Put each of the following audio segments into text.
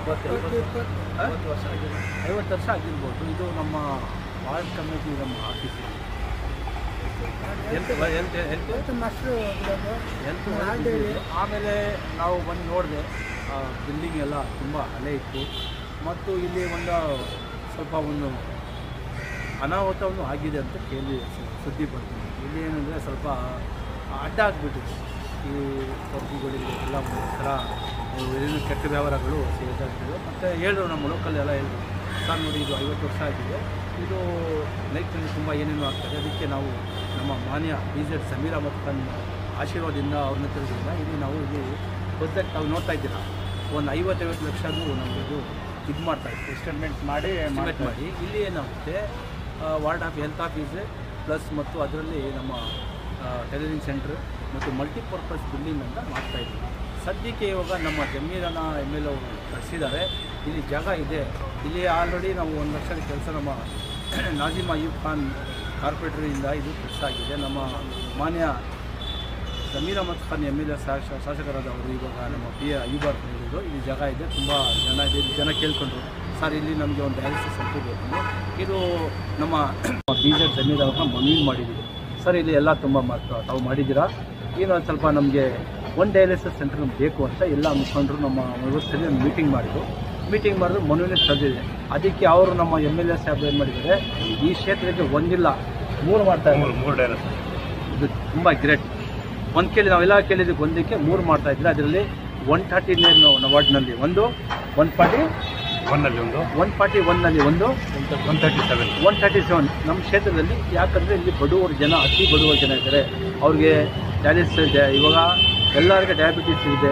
ಇಪ್ಪತ್ತೆರಡು ಇಪ್ಪತ್ತು ಆ? ಇಪ್ಪತ್ತು ವರ್ಷ ಆಗಿದೆ ಐವತ್ತು ವರ್ಷ ಆಗಿರ್ಬೋದು ಇದು ನಮ್ಮ ವಾರ್ಡ್ ಕಮಿಟಿ ನಮ್ಮ ಆಫೀಸ್ ಹೆಲ್ತ್ ಹೆಲ್ತ್ ಹೆಲ್ತ್ ಇವತ್ತು ಮಾಸ್ಟ್ರು ಇರೋದು. ಹೆಲ್ತ್ ಹಾಲ್ ಡೈರಿ. ಆಮೇಲೆ ನಾವು ಬಂದು ನೋಡಿದೆ ಬಿಲ್ಡಿಂಗ್ ಎಲ್ಲ ತುಂಬ ಹಳೆ ಇತ್ತು ಮತ್ತು ಇಲ್ಲಿ ಒಂದು ಸ್ವಲ್ಪ ಒಂದು ಅನಾಹುತವನ್ನು ಆಗಿದೆ ಅಂತ ಕೇಳಿ ಸು- ಸುದ್ದಿ ಬರ್ತೀನಿ ಇಲ್ಲಿ ಏನಂದರೆ ಸ್ವಲ್ಪ ಅಡ್ಡ ಆಗಿಬಿಟ್ಟಿದೆ ಈ ಕೊರಗುಗಳಿಗೆ ಎಲ್ಲ ಒಂದು ಥರ ಏನೇನು ಕೆಟ್ಟ ವ್ಯವಹಾರಗಳು ಸೇರಿದಾಗ್ತಿದೆ ಮತ್ತು ಹೇಳಿದ್ರು ನಮ್ಮ ಲೋಕಲ್ಲೆಲ್ಲ ಹೇಳಿದ್ರು ಸರ್ ನೋಡಿ ಇದು ಐವತ್ತು ವರ್ಷ ಆಗಿದೆ ಇದು ಲೈಫ್ನಲ್ಲಿ ತುಂಬ ಏನೇನು ಆಗ್ತದೆ ಅದಕ್ಕೆ ನಾವು ನಮ್ಮ ಮಾನ್ಯ ಬಿ ಜೆಡ್ ಸಮೀರ್ ಅಹಮದ್ ಖಾನ್ ಆಶೀರ್ವಾದದಿಂದ ಅವ್ರನ್ನ ತಿಳಿದ್ರಿಂದ ಇಲ್ಲಿ ನಾವು ಇಲ್ಲಿ ಗೊತ್ತಾಗಿ ತಾವು ನೋಡ್ತಾ ಇದ್ದೀರಾ ಒಂದು ಐವತ್ತೈವತ್ತು ಲಕ್ಷಗೂ ನಮಗೆ ಇದು ಇದು ಮಾಡ್ತಾ ಇದ್ದೀವಿ ಎಸ್ಟಿಮೇಟ್ ಮಾಡಿ ಎಸ್ಟಿಮೇಟ್ ಮಾಡಿ ಇಲ್ಲಿ ಏನಾಗುತ್ತೆ ಆ, ward of health office plus ಮತ್ತು ಅದರಲ್ಲಿ ನಮ್ಮ ಟೈಲರಿಂಗ್ ಸೆಂಟ್ರ್ ಮತ್ತು ಮಲ್ಟಿಪರ್ಪಸ್ ಬಿಲ್ಡಿಂಗ್ ಅಂತ ಮಾಡ್ತಾ ಇದ್ದೀವಿ ಸದ್ಯಕ್ಕೆ ಇವಾಗ ನಮ್ಮ ಜಮೀರನ ಎಮ್ ಎಲ್ ಅವರು ಕಳಿಸಿದ್ದಾರೆ ಇಲ್ಲಿ ಜಾಗ ಇದೆ ಇಲ್ಲಿ ಆಲ್ರೆಡಿ ನಾವು ಒಂದು ಲಕ್ಷದ ಕೆಲಸ ನಮ್ಮ ನಾಜಿಮ್ ಅಯ್ಯೂಬ್ ಖಾನ್ ಕಾರ್ಪೊರೇಟರಿಂದ ಇದು ಕೆಲಸ ಆಗಿದೆ ನಮ್ಮ ಮಾನ್ಯ Sameer Ahmed Khan M L A ಶಾಸಕರಾದವರು ಇವಾಗ ನಮ್ಮ ಪಿ ಎ ಅಯ್ಯೂಬರ್ ಹೇಳಿದ್ರು ಇಲ್ಲಿ ಜಾಗ ಇದೆ ತುಂಬ ಜನ ಇದೆ ಇಲ್ಲಿ ಜನ ಕೇಳ್ಕೊಂಡ್ರು ಸರ್ ಇಲ್ಲಿ ನಮಗೆ ಒಂದು ಡಯಾಲಿಸಿಸ್ ಸೆಂಟರ್ ಬೇಕು ಇದು ನಮ್ಮ ಬಿ ಜೆಡ್ ಸಮೀರ್ ಅವ್ರನ್ನ ಮನವಿ ಮಾಡಿದ್ದೀವಿ ಸರ್ ಇಲ್ಲಿ ಎಲ್ಲ ತುಂಬ ಮಾತ್ರ ತಾವು ಮಾಡಿದ್ದೀರಾ ಏನು ಒಂದು ಸ್ವಲ್ಪ ನಮಗೆ ಒಂದು ಡಯಾಲಿಸಿಸ್ ಸೆಂಟರ್ ನಮ್ಗೆ ಬೇಕು ಅಂತ ಎಲ್ಲ ಮುಖಂಡರು ನಮ್ಮ ವ್ಯವಸ್ಥೆಯಲ್ಲಿ ಒಂದು ಮೀಟಿಂಗ್ ಮಾಡಿದ್ರು ಮೀಟಿಂಗ್ ಮಾಡಿದ್ರು ಮನವಿನೇ ಸಲ್ಲಿಸಿದೆ ಅದಕ್ಕೆ ಅವರು ನಮ್ಮ ಎಮ್ ಎಲ್ ಎ ಸಾಹೇಬ್ ಏನು ಮಾಡಿದ್ದಾರೆ ಈ ಕ್ಷೇತ್ರಕ್ಕೆ ಒಂದಿಲ್ಲ ಮೂರು ಮಾಡ್ತಾ ಇದ್ದಾರೆ ಮೂರು ಡೈರೆಕ್ಟ್ ಇದು ತುಂಬ ಗ್ರೇಟ್ ಒಂದು ಕೇಳಿ ನಾವೆಲ್ಲ ಕೇಳಿದ್ದಕ್ಕೆ ಒಂದಕ್ಕೆ ಮೂರು ಮಾಡ್ತಾ ಇದ್ರೆ ಅದರಲ್ಲಿ ಒನ್ ಥರ್ಟಿ ನೈನ್ ವಾರ್ಡ್ನಲ್ಲಿ ಒಂದು ಒನ್ ಫಾರ್ಟಿ ಒನ್ನಲ್ಲಿ ಒಂದು ಒನ್ ಫಾರ್ಟಿ ಒನ್ನಲ್ಲಿ ಒಂದು one thirty seven one thirty seven ನಮ್ಮ ಕ್ಷೇತ್ರದಲ್ಲಿ ಯಾಕಂದರೆ ಇಲ್ಲಿ ಬಡವರು ಜನ ಅತಿ ಬಡವರು ಜನ ಇದ್ದಾರೆ ಅವ್ರಿಗೆ ಡಯಾಲಿಸಿಸ್ ಇದೆ ಇವಾಗ ಎಲ್ಲರಿಗೆ ಡಯಾಬಿಟಿಸ್ ಇದೆ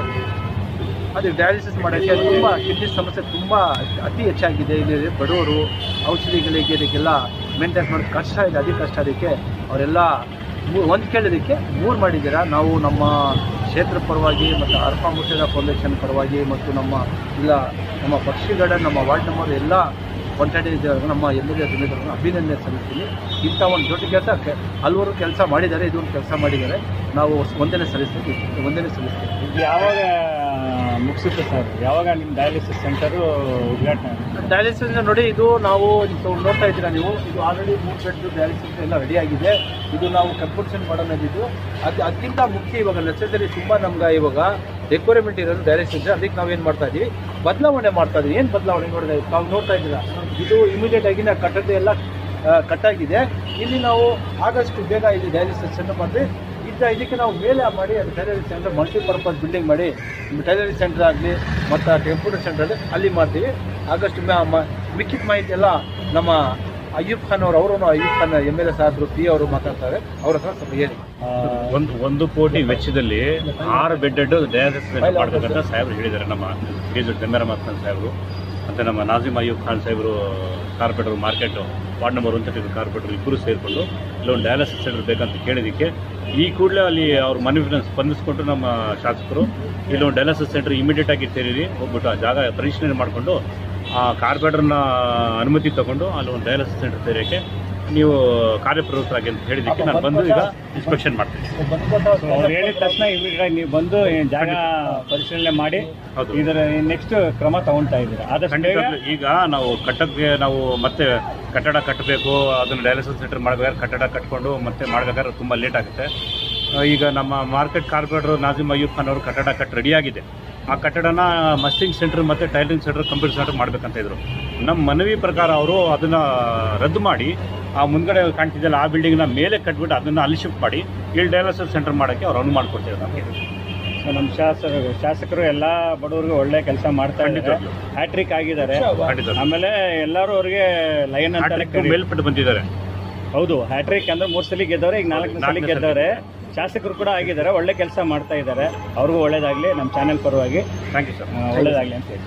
ಅದಕ್ಕೆ ಡಯಾಲಿಸಿಸ್ ಮಾಡೋಕ್ಕೆ ತುಂಬ ಕಿಡ್ನಿ ಸಮಸ್ಯೆ ತುಂಬ ಅತಿ ಹೆಚ್ಚಾಗಿದೆ ಇಲ್ಲಿ ಬಡವರು ಔಷಧಿಗಳಿಗೆ ಇದಕ್ಕೆಲ್ಲ ಮೇಂಟೈನ್ ಮಾಡೋದು ಕಷ್ಟ ಇದೆ ಅತಿ ಕಷ್ಟ ಅದಕ್ಕೆ ಅವರೆಲ್ಲ ಒಂದು ಕೇಳೋದಕ್ಕೆ ಮೂರು ಮಾಡಿದ್ದೀರಾ ನಾವು ನಮ್ಮ ಕ್ಷೇತ್ರ ಪರವಾಗಿ ಮತ್ತು ಅರ್ಫಾ ಮುರ್ಷಿದ ಫೌಂಡೇಶನ್ ಪರವಾಗಿ ಮತ್ತು ನಮ್ಮ ಇಲ್ಲ ನಮ್ಮ ಪಕ್ಷಿಗಡ ನಮ್ಮ ವಾರ್ಡ್ ನಂಬರ್ ಎಲ್ಲ ಕೊಂಟಾಡಿದ ನಮ್ಮ ಎಮ್ ಎಲ್ ಎ ಸಮಿತಿಗಳನ್ನು ಅಭಿನಂದನೆ ಸಲ್ಲಿಸ್ತೀನಿ ಇಂಥ ಒಂದು ದೊಡ್ಡ ಕೆಲಸ ಹಲವರು ಕೆಲಸ ಮಾಡಿದ್ದಾರೆ ಇದೊಂದು ಕೆಲಸ ಮಾಡಿದ್ದಾರೆ ನಾವು ವಂದನೆ ಸಲ್ಲಿಸ್ತೀವಿ ವಂದನೆ ಸಲ್ಲಿಸ್ತೀವಿ ಇದು ಯಾವಾಗ ಮುಗಿಸುತ್ತೆ ಸರ್ ಯಾವಾಗ ನಿಮ್ಮ ಡಯಾಲಿಸಿಸ್ ಸೆಂಟರು ಉದ್ಘಾಟನೆ ಡಯಾಲಿಸಿಸ್ ನೋಡಿ ಇದು ನಾವು ಇದು ನೋಡ್ತಾ ಇದ್ದೀರಾ ನೀವು ಇದು ಆಲ್ರೆಡಿ ಮೂರು ಬೆಡ್ ಡಯಾಲಿಸಿಸ್ ಎಲ್ಲ ರೆಡಿ ಆಗಿದೆ ಇದು ನಾವು ಕಂಪಲ್ಸನ್ ಮಾಡೋದಿದ್ದು ಅದು ಅದಕ್ಕಿಂತ ಮುಖ್ಯ ಇವಾಗ ನೆಸಸರಿ ತುಂಬ ನಮ್ಗೆ ಇವಾಗ ರಿಕ್ವೈರ್ಮೆಂಟ್ ಇರೋದು ಡಯಾಲಿಸಿಸ್ ಅದಕ್ಕೆ ನಾವೇನು ಮಾಡ್ತಾ ಇದೀವಿ ಬದಲಾವಣೆ ಮಾಡ್ತಾ ಇದೀವಿ ಏನು ಬದಲಾವಣೆ ನೋಡಿದ್ರೆ ತಾವು ನೋಡ್ತಾ ಇದ್ದೀರಾ ಇದು ಇಮಿಡಿಯೇಟ್ ಆಗಿ ನಾವು ಕಟ್ಟಡ ಎಲ್ಲ ಆ, ಕಟ್ಟಾಗಿದೆ ಇಲ್ಲಿ ನಾವು ಆದಷ್ಟು ಬೇಗ ಇಲ್ಲಿ ಡಯಾಲಿಸಿಸ್ ಸೆಂಟರ್ ಮಾಡಿ ಇದ್ದ ಇದಕ್ಕೆ ನಾವು ಮೇಲೆ ಮಾಡಿ ಅದು ಟೈಲರಿಂಗ್ ಸೆಂಟರ್ ಮಲ್ಟಿಪರ್ಪಸ್ ಬಿಲ್ಡಿಂಗ್ ಮಾಡಿ ಟೈಲರಿಂಗ್ ಸೆಂಟರ್ ಆಗಲಿ ಮತ್ತು ಕಂಪ್ಯೂಟರ್ ಸೆಂಟರ್ ಆಗಲಿ ಅಲ್ಲಿ ಮಾಡ್ತೀವಿ ಆಗಸ್ಟ್ ಮ- ಮ- ಮಿಕ್ಕಿದ ಮಾಹಿತಿ ಎಲ್ಲ ನಮ್ಮ ಅಯ್ಯೂಬ್ ಖಾನ್ ಅವರು ಅವರು Ayub Khan M L A ಸಾಹೇಬರು ಪಿ ಅವರು ಮಾತಾಡ್ತಾರೆ ಅವ್ರ ಹತ್ರ ಸ್ವಲ್ಪ ಹೇಳಿ ಒಂದು ಒಂದು ಕೋಟಿ ವೆಚ್ಚದಲ್ಲಿ ಆರು ಬೆಡ್ಡೆಡ್ ಡಯಾಲಿಸಿಸ್ ಮಾಡಬೇಕಂತ ಸಾಹೇಬರು ಹೇಳಿದ್ದಾರೆ ನಮ್ಮ ಡಿ ಜೆ ಜಮೀರ್ ಅಹಮದ್ ಖಾನ್ ಸಾಹೇಬರು ಮತ್ತು ನಮ್ಮ ನಾಜಿಮ್ ಅಯ್ಯೂಬ್ ಖಾನ್ ಸಾಹೇಬರು corporator market ward number one thirty corporator ಇಬ್ಬರು ಸೇರಿಕೊಂಡು ಇಲ್ಲೊಂದು ಡಯಾಲಿಸಿಸ್ ಸೆಂಟರ್ ಬೇಕಂತ ಕೇಳಿದ್ದಕ್ಕೆ ಈ ಕೂಡಲೇ ಅಲ್ಲಿ ಅವ್ರ ಮನವಿನ ಸ್ಪಂದಿಸ್ಕೊಂಡು ನಮ್ಮ ಶಾಸಕರು ಇಲ್ಲೊಂದು ಡಯಾಲಿಸಿಸ್ ಸೆಂಟರ್ ಇಮಿಡಿಯೇಟ್ ಆಗಿ ಸೇರಿರಿ ಹೋಗ್ಬಿಟ್ಟು ಆ ಜಾಗ ಪರಿಶೀಲನೆ ಮಾಡಿಕೊಂಡು ಆ ಕಾರ್ಪೊರೇಟರ್ನ ಅನುಮತಿ ತಗೊಂಡು ಅಲ್ಲಿ ಒಂದು ಡಯಾಲಿಸಿಸ್ ಸೆಂಟರ್ ಸೇರೋಕ್ಕೆ ನೀವು ಕಾರ್ಯಪ್ರವೃತ್ತರಾಗಿ ಅಂತ ಹೇಳಿದ್ದಕ್ಕೆ ನಾನು ಬಂದು ಈಗ ಇನ್ಸ್ಪೆಕ್ಷನ್ ಮಾಡ್ತೀನಿ ಅವ್ರು ಹೇಳಿದ ತಕ್ಷಣ ಇವಾಗ ನೀವು ಬಂದು ಈ ಜಾಗ ಪರಿಶೀಲನೆ ಮಾಡಿ ಹೌದು. ಇದರ ನೆಕ್ಸ್ಟ್ ಕ್ರಮ ತಗೊಳ್ತಾ ಇದ್ದೀರಾ ಆದಷ್ಟು ಬೇಗ ಖಂಡಿತ ಈಗ ನಾವು ಕಟ್ಟಕ್ಕೆ ನಾವು ಮತ್ತೆ ಕಟ್ಟಡ ಕಟ್ಟಬೇಕು ಅದನ್ನು ಡಯಾಲಿಸಿಸ್ ಸೆಂಟರ್ ಮಾಡಬೇಕಾದ್ರೆ ಕಟ್ಟಡ ಕಟ್ಕೊಂಡು ಮತ್ತೆ ಮಾಡಬೇಕಾದ್ರೆ ತುಂಬ ಲೇಟ್ ಆಗುತ್ತೆ ಆ, ಈಗ ನಮ್ಮ ಮಾರ್ಕೆಟ್ ಕಾರ್ಪೊರೇಟರ್ ನಾಜಿಮ್ ಅಯ್ಯೂಬ್ ಖಾನ್ ಅವರು ಕಟ್ಟಡ ಕಟ್ ರೆಡಿಯಾಗಿದೆ ಆ ಕಟ್ಟಡನ ಮಸ್ಟಿಂಗ್ ಸೆಂಟರ್ ಮತ್ತು ಟೈಲರಿಂಗ್ ಸೆಂಟರ್ ಕಂಪ್ಯೂಟರ್ ಸೆಂಟರ್ ಮಾಡಬೇಕಂತ ಇದ್ರು ನಮ್ಮ ಮನವಿ ಪ್ರಕಾರ ಅವರು ಅದನ್ನು ರದ್ದು ಮಾಡಿ ಆ ಮುಂದ್ಗಡೆ ಕಾಣ್ತಿದ್ದಲ್ಲ ಆ ಬಿಲ್ಡಿಂಗ್ನ ಮೇಲೆ ಕಟ್ಬಿಟ್ಟು ಅದನ್ನು ಅಲ್ಲಿ ಶಿಫ್ಟ್ ಮಾಡಿ ಇಲ್ಲಿ ಡಯಾಲಿಸಿಸ್ ಸೆಂಟರ್ ಮಾಡೋಕ್ಕೆ ಅವ್ರು ಅನುವು ಮಾಡಿಕೊಡ್ತಿದ್ದಾರೆ ನಮಗೆ ಸೊ ನಮ್ಮ ಶಾಸಕರು ಶಾಸಕರು ಎಲ್ಲಾ ಬಡವರಿಗೂ ಒಳ್ಳೆ ಕೆಲಸ ಮಾಡ್ತಾ ಇದ್ದಾರೆ ಖಂಡಿತವಾಗ್ಲೂ. ಹ್ಯಾಟ್ರಿಕ್ ಆಗಿದ್ದಾರೆ ಖಂಡಿತ ಆಮೇಲೆ ಎಲ್ಲರೂ ಅವ್ರಿಗೆ ಲೈನ್ ಅಂತ ಆಟಕ್ಕೆ ಮೇಲ್ಪಟ್ಟು ಬಂದಿದ್ದಾರೆ ಹೌದು ಹ್ಯಾಟ್ರಿಕ್ ಅಂದ್ರೆ ಮೂರ್ ಸಲ ಗೆದ್ದವ್ರೆ ಈಗ ನಾಲ್ಕನೇ ಸಲ ನಾಲ್ಕನೇ ಸಲ ಗೆದ್ದವ್ರೆ ಶಾಸಕರು ಕೂಡ ಆಗಿದ್ದಾರೆ ಒಳ್ಳೆ ಕೆಲಸ ಮಾಡ್ತಾ ಇದ್ದಾರೆ ಅವ್ರಿಗೂ ಒಳ್ಳೇದಾಗ್ಲಿ ನಮ್ಮ ಚಾನೆಲ್ ಪರವಾಗಿ ಥ್ಯಾಂಕ್ ಯು ಸರ್ ಆ, ಒಳ್ಳೇದಾಗ್ಲಿ ಅಂತ ಹೇಳಿ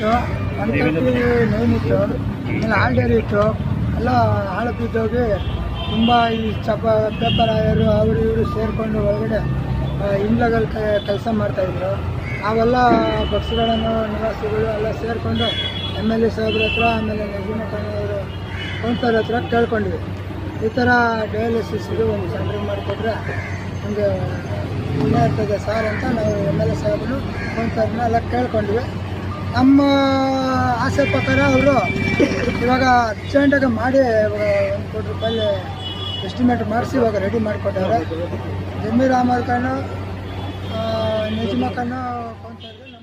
ಒನ್ ತರ್ಟಿ ನೈನ್ ಇತ್ತು ಆಮೇಲೆ ಹಾಲ್ ಡೈರಿ ಇತ್ತು ಎಲ್ಲ ಹಾಳು ಬಿದ್ದೋಗಿ ತುಂಬ ಈ ಚಪ ಪೇಪರ್ ಆಯರು ಅವರು ಇವರು ಸೇರಿಕೊಂಡು ಒಳಗಡೆ ಇಂಡ್ಲಗಳು ಕೆಲಸ ಮಾಡ್ತಾಯಿದ್ರು ನಾವೆಲ್ಲ ಪಕ್ಷಿಗಳನ್ನು ನಿವಾಸಿಗಳು ಎಲ್ಲ ಸೇರಿಕೊಂಡು ಎಮ್ ಎಲ್ ಎ ಸಾಹೇಬ್ರ ಹತ್ರ ಆಮೇಲೆ ನಜೀಮ ಖಾನ್ ಅವರು ಕೌನ್ಸಲರ್ ಹತ್ರ ಕೇಳ್ಕೊಂಡ್ವಿ ಈ ಥರ ಡಯಾಲಿಸಿಸ್ ಇದು ಒಂದು ಸೆಂಟ್ರ್ ಮಾಡಿಕೊಟ್ರೆ ಒಂದು ಪುಣ್ಯ ಇರ್ತದೆ ಸರ್ ಅಂತ ನಾವು ಎಮ್ ಎಲ್ ಎ ಸಾಹೇಬರು ಕೌನ್ಸಲರ್ನ ಎಲ್ಲ ಕೇಳ್ಕೊಂಡ್ವಿ ನಮ್ಮ ಆಸೆ ಪ್ರಕಾರ ಅವರು ಇವಾಗ ಅರ್ಜೆಂಟಾಗಿ ಮಾಡಿ ಇವಾಗ ಒಂದು ಕೋಟಿ ರೂಪಾಯಿ ಎಸ್ಟಿಮೇಟ್ ಮಾಡಿಸಿ ಇವಾಗ ರೆಡಿ ಮಾಡಿಕೊಟ್ಟಾರೆ ಜಮೀರ್ ಅಹಮದ್ ಖಾನು ನಿಜಮ ಖಾನು ಕೌನ್ಸಿಲರ್ಗೆ